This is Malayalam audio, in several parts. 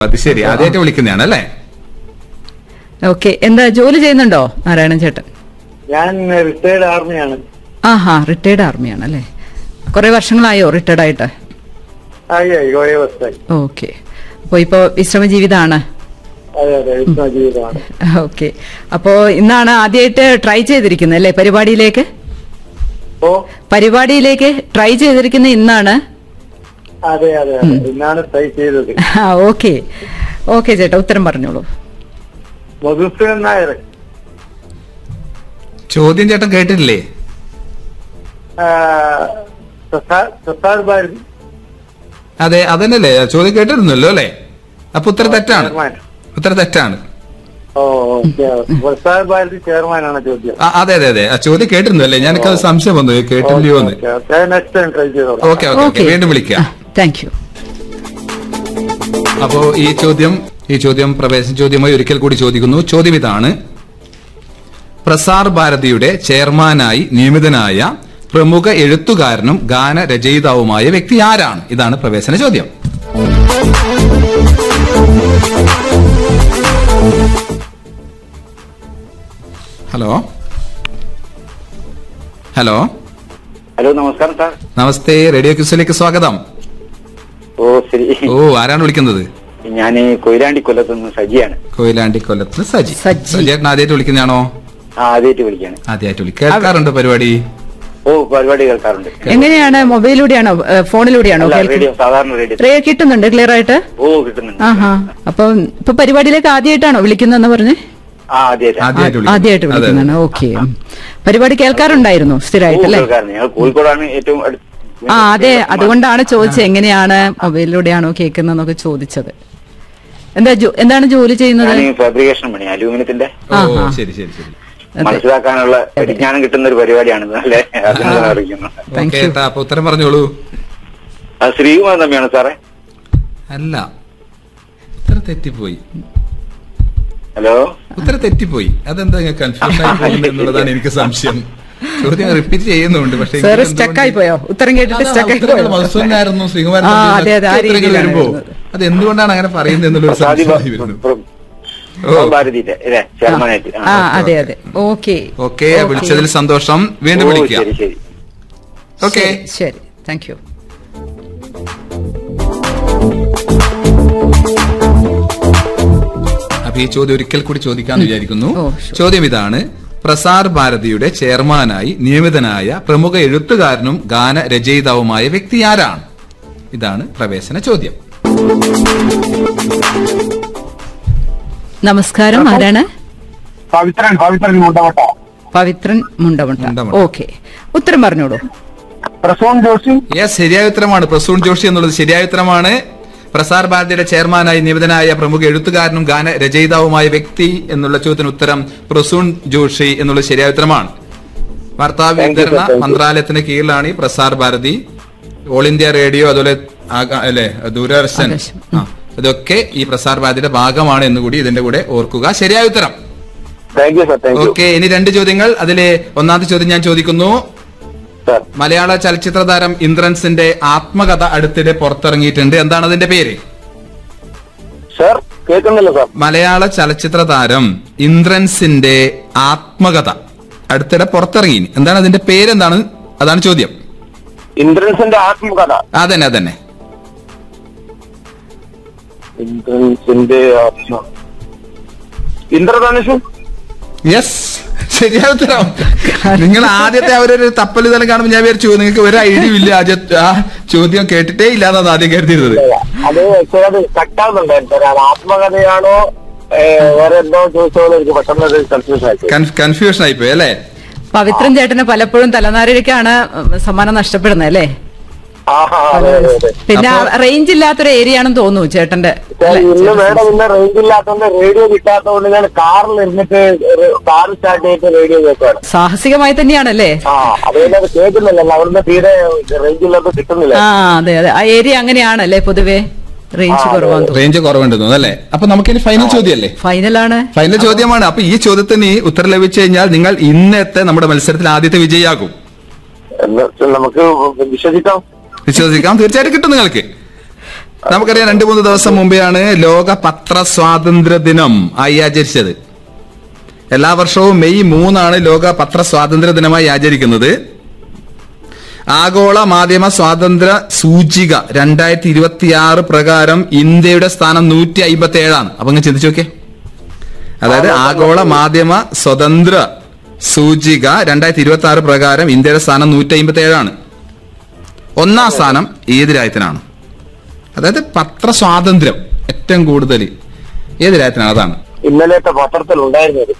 അത് ശരി ആദ്യമായിട്ട് വിളിക്കുന്നതാണ് അല്ലേ ഓക്കെ എന്താ ജോലി ചെയ്യുന്നുണ്ടോ നാരായണൻ ചേട്ടൻ ഞാൻ റിട്ടയർഡ് ആർമിയാണ് ആഹാ റിട്ടയർഡ് ആർമിയാണ് അല്ലേ കുറെ വർഷങ്ങളായോ റിട്ടയർഡ് ആയിട്ട് ആയി ആയി കുറേ വർഷമായി ഓക്കെ അപ്പൊ ഇപ്പോ വിശ്രമ ജീവിതമാണ് അതെ അതെ വിശ്വ ജീവിതമാണ് ഓക്കെ അപ്പോ ഇന്നാണ് ആദ്യമായിട്ട് ട്രൈ ചെയ്തിരിക്കുന്നത് അല്ലേ പരിപാടിയിലേക്ക് ഓ പരിപാടിയിലേക്ക് ട്രൈ ചെയ്തിരിക്കുന്ന ഇന്നാണ് അതെ അതെ അതെ ഇന്നാണ് ട്രൈ ചെയ്തത് ആ ഓക്കെ ഓക്കെ ചേട്ടാ ഉത്തരം പറഞ്ഞോളൂ മധുസൂദൻ നായർ ചോദ്യം ചേട്ടൻ കേട്ടിട്ടില്ലേ ആ, പ്രസാദ് പ്രസാദ് ഭാരതി അതെ അതന്നെയല്ലേ ചോദ്യം കേട്ടിരുന്നല്ലോ അല്ലേ അപ്പൊ ഉത്തരം തെറ്റാണ് ചെയർമാൻ ഉത്തരം തെറ്റാണ് ഓ ഓക്കെ പ്രസാദ് ഭാരതി ചെയർമാനാണ് ചോദ്യം ആ, അതെ അതെ അതെ ആ ചോദ്യം കേട്ടിരുന്നു അല്ലേ ഞാനൊക്കെ അത് സംശയം വന്നു കേട്ടില്ലയോ എന്ന് നെക്സ്റ്റ് ടൈം ട്രൈ ചെയ്തോളാം ഓക്കെ ഓക്കെ ഓക്കെ വീണ്ടും വിളിക്കാം താങ്ക് യു അപ്പോ ഈ ചോദ്യം ഈ ചോദ്യം പ്രവേശന ചോദ്യമായി ഒരിക്കൽ കൂടി ചോദിക്കുന്നു ചോദ്യം ഇതാണ് പ്രസാർ ഭാരതിയുടെ ചെയർമാനായി നിയമിതനായ പ്രമുഖ എഴുത്തുകാരനും ഗാനരചയിതാവുമായ വ്യക്തി ആരാണ് ഇതാണ് പ്രവേശന ചോദ്യം ഹലോ ഹലോ ഹലോ നമസ്കാരം സാർ നമസ്തേ റേഡിയോ ക്യൂസിലേക്ക് സ്വാഗതം ഓ ശരി ഓ ആരാണ് വിളിക്കുന്നത് ഞാൻ കൊയിലാണ്ടി കൊല്ലത്ത് നിന്ന് സജിയാണ് കൊയിലാണ്ടി കൊല്ലത്ത് സജി സജി. സജിയേട്ടൻ ആദ്യമായിട്ട് വിളിക്കുന്നതാണോ ആ ആദ്യമായിട്ട് വിളിക്കാണ് ആദ്യമായിട്ട് വിളിക്കുക കേൾക്കാറുണ്ട് പരിപാടി ഓ പരിപാടി കേൾക്കാറുണ്ട് എങ്ങനെയാണ് മൊബൈലിലൂടെയാണോ ഏ, ഫോണിലൂടെയാണോ അല്ല കേൾക്കുന്നത് റേഡിയോ സാധാരണ റേഡിയോ റേ കിട്ടുന്നുണ്ട് ക്ലിയർ ആയിട്ട് ഓ കിട്ടുന്നുണ്ട് ആഹാ അപ്പൊ ഇപ്പൊ പരിപാടിയിലേക്ക് ആദ്യമായിട്ടാണോ വിളിക്കുന്നതെന്ന് പറഞ്ഞ് ആ ആദ്യമായിട്ട് ആദ്യമായിട്ട് വിളിക്കുന്നു. ആദ്യമായിട്ട് അതെ, അതെ. വിളിക്കുന്നതാണ് ഓക്കെ പരിപാടി കേൾക്കാറുണ്ടായിരുന്നു ഓ സ്ഥിരമായിട്ട് അല്ലേ കേൾക്കാറുണ്ട് ഞങ്ങൾ കോഴിക്കോടാണ് ഏറ്റവും അടുത്ത് ആ അതെ അതുകൊണ്ടാണ് ചോദിച്ചത് എങ്ങനെയാണ് മൊബൈലിലൂടെയാണോ കേൾക്കുന്നതെന്നൊക്കെ ചോദിച്ചത് എന്താ ജോ- എന്താണ് ജോലി ചെയ്യുന്നത് ഞാൻ ഫാബ്രിക്കേഷൻ പണി അലൂമിനിയത്തിന്റെ ഓ ആഹാ. ശരി ശരി ശരി അതെ. മനസ്സിലാക്കാനുള്ള പരിജ്ഞാനം കിട്ടുന്ന ഒരു പരിപാടിയാണ് അല്ലേ അതിനാണ് അറിയിക്കുന്നത് Thank ഓക്കെ you. ഏട്ടാ അപ്പൊ ഉത്തരം പറഞ്ഞോളൂ ആ ശ്രീകുമാർ തമ്മിയാണ് സാറേ അല്ല ഉത്തരം തെറ്റിപ്പോയി ഹലോ ഉത്തരം തെറ്റിപ്പോയി അതെന്താ കൺഫ്യൂഷൻ ആയി പോകുന്നത് എന്നുള്ളതാണ് എനിക്ക് സംശയം ചോദ്യം റിപ്പീറ്റ് ചെയ്യുന്നുണ്ട് പക്ഷേ സാർ എനിക്ക് സ്റ്റക്ക് ആയി എന്തുകൊണ്ട് പോയോ ഉത്തരം കേട്ടിട്ട് അതാ, സ്റ്റക്ക് ആയി ഉത്തരങ്ങൾ പോയോ മധുസൂദനായിരുന്നു ശ്രീകുമാരൻ ആ, തമ്മിൽ അതെ, അതെ, ആ ഉത്തരങ്ങൾ രീതിയിലാണ് വരുമ്പോ വരുന്നത്. അത് എന്തുകൊണ്ടാണ് അങ്ങനെ പറയുന്നത് എന്നുള്ളൊരു പ്രസാദി സംശയമായി വരുന്നു ഓ. ഭാരതിന്റെ അല്ലേ ചെയർമാനായിട്ട് ആ അതെ അതെ ഓക്കെ ഓക്കെ വിളിച്ചതിൽ സന്തോഷം വീണ്ടും ഓ വിളിക്കാം ശരി ശരി ഓക്കെ ശരി താങ്ക് യു അപ്പൊ ഈ ചോദ്യം ഒരിക്കൽ കൂടി ചോദിക്കാന്ന് വിചാരിക്കുന്നു ഓ, sure. ചോദ്യം ഇതാണ് പ്രസാർ ഭാരതിയുടെ ചെയർമാനായി നിയമിതനായ പ്രമുഖ എഴുത്തുകാരനും ഗാനരചയിതാവുമായ വ്യക്തി ആരാണ് ഇതാണ് പ്രവേശന ചോദ്യം നമസ്കാരം ആരാണ് പവിത്രൻ പവിത്രൻ മുണ്ടവട്ട പവിത്രൻ മുണ്ടമുണ്ട മുണ്ടമുണ്ട. ഓക്കെ ഉത്തരം പറഞ്ഞോളൂ പ്രസൂൺ ജോഷി യെസ് ശരിയായ ഉത്തരമാണ് പ്രസൂൺ ജോഷി എന്നുള്ളത് ശരിയായ ഉത്തരമാണ് പ്രസാർ ഭാരതിയുടെ ചെയർമാനായി നിയമിതനായ പ്രമുഖ എഴുത്തുകാരനും ഗാന രചയിതാവുമായ വ്യക്തി എന്നുള്ള ചോദ്യത്തിന് ഉത്തരം പ്രസൂൺ ജോഷി എന്നുള്ളത് ശരിയായ ഉത്തരമാണ് വാർത്താ വിതരണ മന്ത്രാലയത്തിന് കീഴിലാണ് ഈ Prasar Bharati All India Radio അതുപോലെ ആകാ- അല്ലെ ദൂരദർശൻ ആകാശം. ആ, ഇതൊക്കെ ഈ പ്രസാർ ഭാരതിയുടെ ഭാഗമാണ് എന്നുകൂടി ഇതിന്റെ കൂടെ ഓർക്കുക ശരിയായ ഉത്തരം thank you sir thank you okay ഇനി രണ്ട് ചോദ്യങ്ങൾ അതിലെ ഒന്നാമത്തെ ചോദ്യം ഞാൻ ചോദിക്കുന്നു സാർ മലയാള ചലച്ചിത്ര താരം ഇന്ദ്രൻസിന്റെ ആത്മകഥ അടുത്തിടെ പുറത്തിറങ്ങിയിട്ടുണ്ട് എന്താണ് അതിന്റെ പേര് സാർ കേൾക്കുന്നില്ല സാർ മലയാള ചലച്ചിത്ര താരം ഇന്ദ്രൻസിന്റെ ആത്മകഥ അടുത്തിടെ പുറത്തിറങ്ങി എന്താണ് അതിന്റെ പേരെന്താണ് അതാണ് ചോദ്യം ഇന്ദ്രൻസിന്റെ ആത്മകഥ അതന്നെ അതന്നെ ഇന്ദ്രൻസിന്റെ ആത്മ ഇന്ദ്രധനുഷും യെസ് ശരിയായ ഉത്തരം നിങ്ങൾ ആദ്യത്തെ അവരൊരു തപ്പൽ ഇതെല്ലാം കാണുമ്പോൾ ഞാൻ വിചാരിച്ചു നിങ്ങൾക്ക് ഒരു ഐഡിയ ഇല്ല ആദ്യ- ആ ചോദ്യം കേട്ടിട്ടേ ഇല്ലാന്നാണ് ആദ്യം കരുതിയിരുന്നത് അത് പക്ഷേ അത് കട്ടാവുന്നുണ്ടായിരുന്നു സാർ അത് ആത്മകഥയാണോ ഏ, വേറെ എന്തോ ചോദിച്ചോളൂ എനിക്ക് പെട്ടെന്ന് അത് കൺഫ്യൂഷൻ ആയി കൺഫ്യൂഷൻ ആയിപ്പോയി അല്ലേ പവിത്രൻ ചേട്ടന് പലപ്പോഴും തലനാരിഴക്കാണ് സമ്മാനം നഷ്ടപ്പെടുന്നത് അല്ലേ ആഹാ അതെ അതെ അതെ പിന്നെ അപ്പൊ- റേഞ്ച് ഇല്ലാത്തൊരു ഏരിയ ആണെന്ന് തോന്നുന്നു ചേട്ടന്റെ സാർ, അല്ലേ? ഇന്ന് മേഡം ഇന്ന് റേഞ്ച് ഇല്ലാത്തതുകൊണ്ട് റേഡിയോ കിട്ടാത്തതുകൊണ്ട് ഞാൻ കാറിൽ ഇരുന്നിട്ട് കാർ സ്റ്റാർട്ട് ചെയ്തിട്ട് റേഡിയോ കേൾക്കാണ് സാഹസികമായി തന്നെയാണല്ലേ ആ അതുകൊണ്ട് അത് കേൾക്കുന്നില്ലല്ലോ അവിടുന്ന് തീരെ റേഞ്ച് ഇല്ലാത്ത കിട്ടുന്നില്ല ആ അതെ അതെ ആ ഏരിയ അങ്ങനെയാണല്ലേ പൊതുവെ റേഞ്ച് ആ, അതെ, കുറവാന്ന് തോന്നുന്നു റേഞ്ച് കുറവുണ്ടെന്ന് തോന്നുന്നു അല്ലേ അപ്പൊ നമുക്കിനി ഫൈനൽ ചോദ്യമല്ലേ ഫൈനലാണ് ഫൈനൽ ചോദ്യമാണ് അപ്പൊ ഈ ചോദ്യത്തിന് ഉത്തരം ലഭിച്ചു കഴിഞ്ഞാൽ നിങ്ങൾ ഇന്നത്തെ നമ്മുടെ മത്സരത്തിൽ ആദ്യത്തെ വിജയിയാകും എന്ന് വെച്ചാൽ നമുക്ക് വിശ്വസിക്കാം വിശ്വസിക്കാം തീർച്ചയായിട്ടും കിട്ടും നിങ്ങൾക്ക് നമുക്കറിയാം രണ്ടു മൂന്ന് ദിവസം മുമ്പെയാണ് ലോക പത്ര സ്വാതന്ത്ര്യ ദിനം ആയി ആചരിച്ചത് എല്ലാ വർഷവും മെയ് മൂന്നാണ് ലോക പത്ര സ്വാതന്ത്ര്യ ദിനമായി ആചരിക്കുന്നത് ആഗോള മാധ്യമ സ്വാതന്ത്ര്യ സൂചിക രണ്ടായിരത്തി ഇരുപത്തിയാറ് പ്രകാരം ഇന്ത്യയുടെ സ്ഥാനം നൂറ്റി അമ്പത്തി ഏഴാണ് അപ്പൊ ഇങ്ങനെ ചിന്തിച്ചു നോക്കേ അതായത് ആഗോള മാധ്യമ സ്വതന്ത്ര സൂചിക രണ്ടായിരത്തി ഇരുപത്തി ആറ് പ്രകാരം ഇന്ത്യയുടെ സ്ഥാനം നൂറ്റി അമ്പത്തി ഏഴാണ് ഒന്നാം സ്ഥാനം ഏത് രാജ്യത്തിനാണ് അതായത് പത്ര സ്വാതന്ത്ര്യം ഏറ്റവും കൂടുതൽ ഏത് രാജ്യത്തിനാണ് അതാണ് ഇന്നലത്തെ പത്രത്തിൽ ഉണ്ടായിരുന്നത്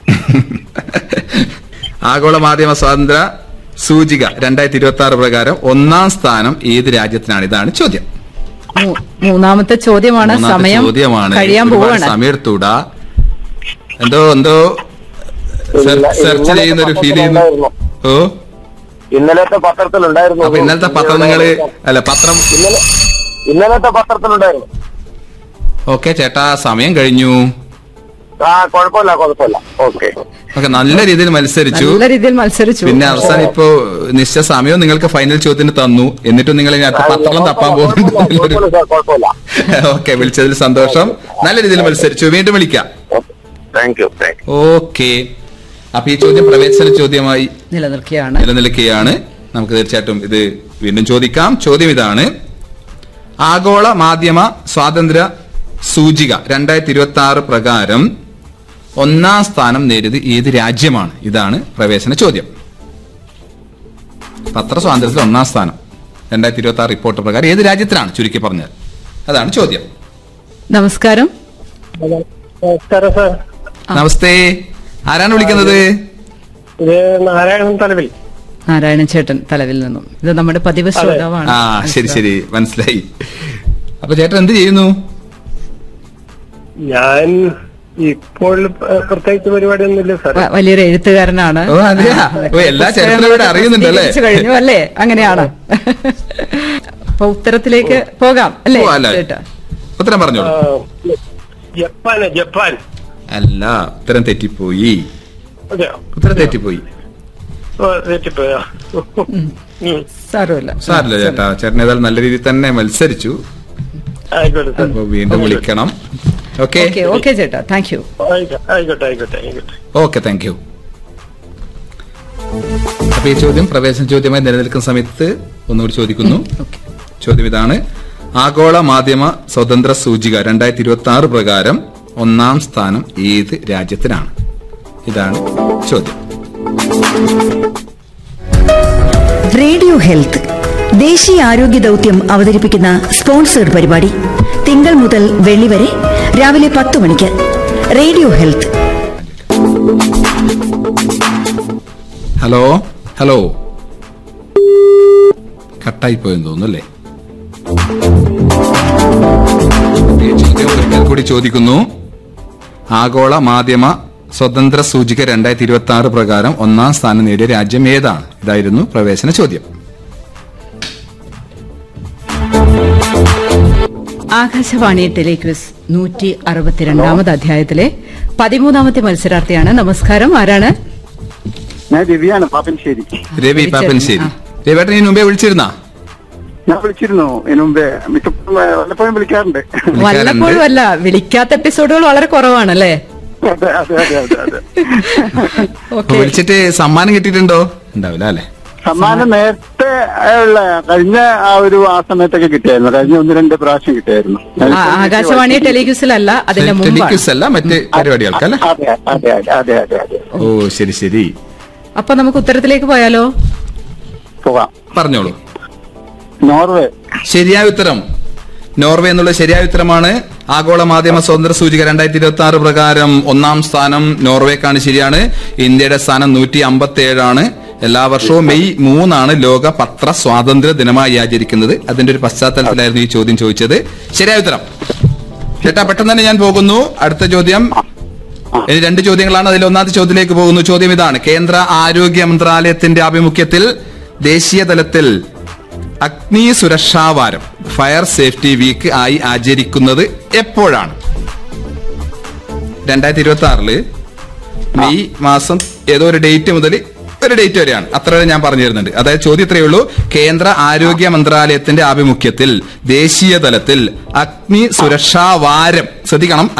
ആഗോള മാധ്യമ സ്വാതന്ത്ര്യ സൂചിക രണ്ടായിരത്തി ഇരുപത്തി ആറ് പ്രകാരം ഒന്നാം സ്ഥാനം ഏത് രാജ്യത്തിനാണ് ഇതാണ് ചോദ്യം മൂ- മൂന്നാമത്തെ ചോദ്യമാണ് മൂന്നാമത്തെ സമയം ചോദ്യമാണ് കഴിയാൻ ഒരുപാട് പോവാണ് സമയം എടുത്തൂടാ എന്തോ എന്തോ ഇല്ല- സെർച്ച് ഇന്നലത്തെ ചെയ്യുന്ന ഒരു ഫീൽ പത്രത്തിൽ ചെയ്യുന്നു ഉണ്ടായിരുന്നു. ഓ ഇന്നലത്തെ പത്രത്തിൽ ഉണ്ടായിരുന്നു അപ്പൊ ഇന്നലത്തെ പത്രം നിങ്ങള് അല്ല പത്രം ഇന്നലെ ഇന്നലത്തെ പത്രത്തിലുണ്ടായിരുന്നു ഓക്കെ ചേട്ടാ സമയം കഴിഞ്ഞു ആ കുഴപ്പമില്ല കുഴപ്പമില്ല ഓക്കെ ഓക്കെ നല്ല രീതിയിൽ മത്സരിച്ചു നല്ല രീതിയിൽ മത്സരിച്ചു പിന്നെ അവസാനം ഇപ്പോ നിശ്ചയ സമയവും നിങ്ങൾക്ക് ഫൈനൽ ചോദ്യത്തിന് തന്നു എന്നിട്ടും നിങ്ങൾ ഇനി അടുത്ത പത്രം തപ്പാൻ പോകുന്നുണ്ട് കുഴപ്പമില്ല സാർ കുഴപ്പമില്ല ഓക്കെ വിളിച്ചതിൽ സന്തോഷം നല്ല രീതിയിൽ മത്സരിച്ചു വീണ്ടും വിളിക്കാം thank you thank you okay അപ്പൊ ഈ ചോദ്യം പ്രവേശന ചോദ്യമായി നിലനിൽക്കുകയാണ് നിലനിൽക്കുകയാണ് നമുക്ക് തീർച്ചയായിട്ടും ഇത് വീണ്ടും ചോദിക്കാം ചോദ്യം ഇതാണ് ആഗോള മാധ്യമ സ്വാതന്ത്ര്യ സൂചിക രണ്ടായിരത്തി ഇരുപത്തി ആറ് പ്രകാരം ഒന്നാം സ്ഥാനം നേടിയത് ഏത് രാജ്യമാണ് ഇതാണ് പ്രവേശന ചോദ്യം പത്ര സ്വാതന്ത്ര്യത്തിൽ ഒന്നാം സ്ഥാനം രണ്ടായിരത്തി ഇരുപത്തി ആറ് റിപ്പോർട്ട് പ്രകാരം ഏത് രാജ്യത്തിനാണ് ചുരുക്കി പറഞ്ഞത് അതാണ് ചോദ്യം നമസ്കാരം നമസ്കാരം സാർ നമസ്തേ ആരാണ് വിളിക്കുന്നത് ഇത് നാരായണൻ തലവിൽ നാരായണൻ ചേട്ടൻ തലവിൽ നിന്നും ഇത് നമ്മുടെ പതിവ് ശ്രോതാവാണ് ആ ശരി ശരി മനസ്സിലായി അപ്പൊ ചേട്ടൻ എന്ത് ചെയ്യുന്നു ഞാൻ ഇപ്പോൾ ഏഹ്, പ്രത്യേകിച്ച് പരിപാടിയൊന്നുമില്ല സാർ വ- വലിയൊരു എഴുത്തുകാരനാണ് ഓ, അതെയാ? ഓ, എല്ലാ ചരിത്രവും ഇവിടെ അറിയുന്നുണ്ടല്ലേ? പ്രസിദ്ധീകരിച്ചു കഴിഞ്ഞു അല്ലേ അങ്ങനെയാണ് അപ്പൊ ഉത്തരത്തിലേക്ക് പോകാം അല്ലേ ഓ, അല്ല. ചേട്ടാ ഉത്തരം പറഞ്ഞോളൂ ആ, ജപ്പാന് ജപ്പാൻ അല്ല ഉത്തരം തെറ്റിപ്പോയി അതെയോ ഉത്തരം തെറ്റിപ്പോയി ഓ, തെറ്റിപ്പോയോ ഉം. സാരമില്ല സാറില്ല ചേട്ടാ ചേട്ടൻ ഏതായാലും നല്ല രീതിയിൽ തന്നെ മത്സരിച്ചു ആയിക്കോട്ടെ സാർ അപ്പൊ വീണ്ടും വിളിക്കണം ഓക്കെ ഓക്കെ ഓക്കെ ചേട്ടാ താങ്ക് യു ആയിക്കോട്ടെ ആയിക്കോട്ടെ ആയിക്കോട്ടെ ആയിക്കോട്ടെ ഓക്കെ താങ്ക് യു അപ്പൊ ഈ ചോദ്യം പ്രവേശന ചോദ്യമായി നിലനിൽക്കുന്ന സമയത്ത് ഒന്നുകൂടി ചോദിക്കുന്നു ഓക്കെ ചോദ്യം ഇതാണ് ആഗോള മാധ്യമ സ്വതന്ത്ര സൂചിക രണ്ടായിരത്തി ഇരുപത്തി ആറ് പ്രകാരം ഒന്നാം സ്ഥാനം ഏത് രാജ്യത്തിനാണ് ഇതാണ് ചോദ്യം റേഡിയോ ഹെൽത്ത് ദേശീയ ആരോഗ്യ ദൗത്യം അവതരിപ്പിക്കുന്ന സ്പോൺസേഡ് പരിപാടി തിങ്കൾ മുതൽ വെള്ളി വരെ രാവിലെ പത്ത് മണിക്ക് റേഡിയോ ഹെൽത്ത് ഹലോ ഹലോ കട്ടായി പോയെന്ന് തോന്നുന്നു അല്ലേ ഈ ചോദ്യം ഒരിക്കൽ കൂടി ചോദിക്കുന്നു ആഗോള മാധ്യമ സ്വതന്ത്ര സൂചിക രണ്ടായിരത്തി ഇരുപത്തി ആറ് പ്രകാരം ഒന്നാം സ്ഥാനം നേടിയ രാജ്യം ഏതാണ് ഇതായിരുന്നു പ്രവേശന ചോദ്യം ആകാശവാണി ടെലിക്വിസ് നൂറ്റി അറുപത്തിരണ്ടാമത് അധ്യായത്തിലെ പതിമൂന്നാമത്തെ മത്സരാർത്ഥിയാണ് നമസ്കാരം ആരാണ് ഞാൻ രവിയാണ് പാപ്പൻശ്ശേരി രവി പാപ്പൻശ്ശേരി രവിയേട്ടൻ ഈ മുമ്പേ വിളിച്ചിരുന്നാ ഞാൻ വിളിച്ചിരുന്നു ഇതിനു മുമ്പേ മിക്കപ്പോഴും ഏ, വല്ലപ്പോഴും വിളിക്കാറുണ്ട് വിളിക്കാറുണ്ട്. വല്ലപ്പോഴും അല്ല വിളിക്കാത്ത എപ്പിസോഡുകൾ വളരെ കുറവാണല്ലേ അതെ അതെ അതെ അതെ അതെ അപ്പൊ ഓക്കെ വിളിച്ചിട്ട് സമ്മാനം കിട്ടിയിട്ടുണ്ടോ ഉണ്ടാവില്ല അല്ലെ സമ്മാനം നേരത്തെ ഉള്ള കഴിഞ്ഞ ആ ഒരു ആ സമയത്തൊക്കെ കിട്ടിയായിരുന്നു കഴിഞ്ഞ ഒന്ന് രണ്ട് പ്രാവശ്യം കിട്ടിയായിരുന്നു ആകാശവാണി ടെലിക്വിസിലല്ല അതിന്റെ മുമ്പാണ് ടെലിക്യൂസ് അല്ല മറ്റ് പരിപാടികൾക്ക് അല്ലെ അതെ അതെ അതെ അതെ അതെ അതെ ഓ ശരി ശരി അപ്പൊ നമുക്ക് ഉത്തരത്തിലേക്ക് പോയാലോ പോകാം പറഞ്ഞോളൂ നോർവേ ശരിയായ ഉത്തരം നോർവേ എന്നുള്ള ശരിയായ ഉത്തരമാണ് ആഗോള മാധ്യമ സ്വാതന്ത്ര്യ സൂചിക രണ്ടായിരത്തി ഇരുപത്തി ആറ് പ്രകാരം ഒന്നാം സ്ഥാനം നോർവേക്കാണ് ശരിയാണ് ഇന്ത്യയുടെ സ്ഥാനം നൂറ്റി അമ്പത്തി ഏഴാണ് എല്ലാ വർഷവും മെയ് മൂന്നാണ് ലോക പത്ര സ്വാതന്ത്ര്യ ദിനമായി ആചരിക്കുന്നത് അതിന്റെ ഒരു പശ്ചാത്തലത്തിലായിരുന്നു ഈ ചോദ്യം ചോദിച്ചത് ശരിയായ ഉത്തരം ചേട്ടാ പെട്ടെന്ന് തന്നെ ഞാൻ പോകുന്നു അടുത്ത ചോദ്യം ഇനി രണ്ട് ചോദ്യങ്ങളാണ് അതിൽ ഒന്നാമത്തെ ചോദ്യത്തിലേക്ക് പോകുന്നു ചോദ്യം ഇതാണ് കേന്ദ്ര ആരോഗ്യ മന്ത്രാലയത്തിന്റെ ആഭിമുഖ്യത്തിൽ ദേശീയ തലത്തിൽ അഗ്നി സുരക്ഷാ വാരം ഫയർ സേഫ്റ്റി വീക്ക് ആയി ആചരിക്കുന്നത് എപ്പോഴാണ് രണ്ടായിരത്തി ഇരുപത്തി ആറില് മെയ് മാസം ഏതോ ഒരു ഡേറ്റ് മുതൽ ഒരു ഡേറ്റ് വരെയാണ് അത്ര വരെ ഞാൻ പറഞ്ഞു തരുന്നുണ്ട് അതായത് ചോദ്യം ഇത്രയേ ഉള്ളൂ കേന്ദ്ര ആരോഗ്യ മന്ത്രാലയത്തിന്റെ ആഭിമുഖ്യത്തിൽ ദേശീയ തലത്തിൽ അഗ്നി സുരക്ഷാ വാരം ശ്രദ്ധിക്കണം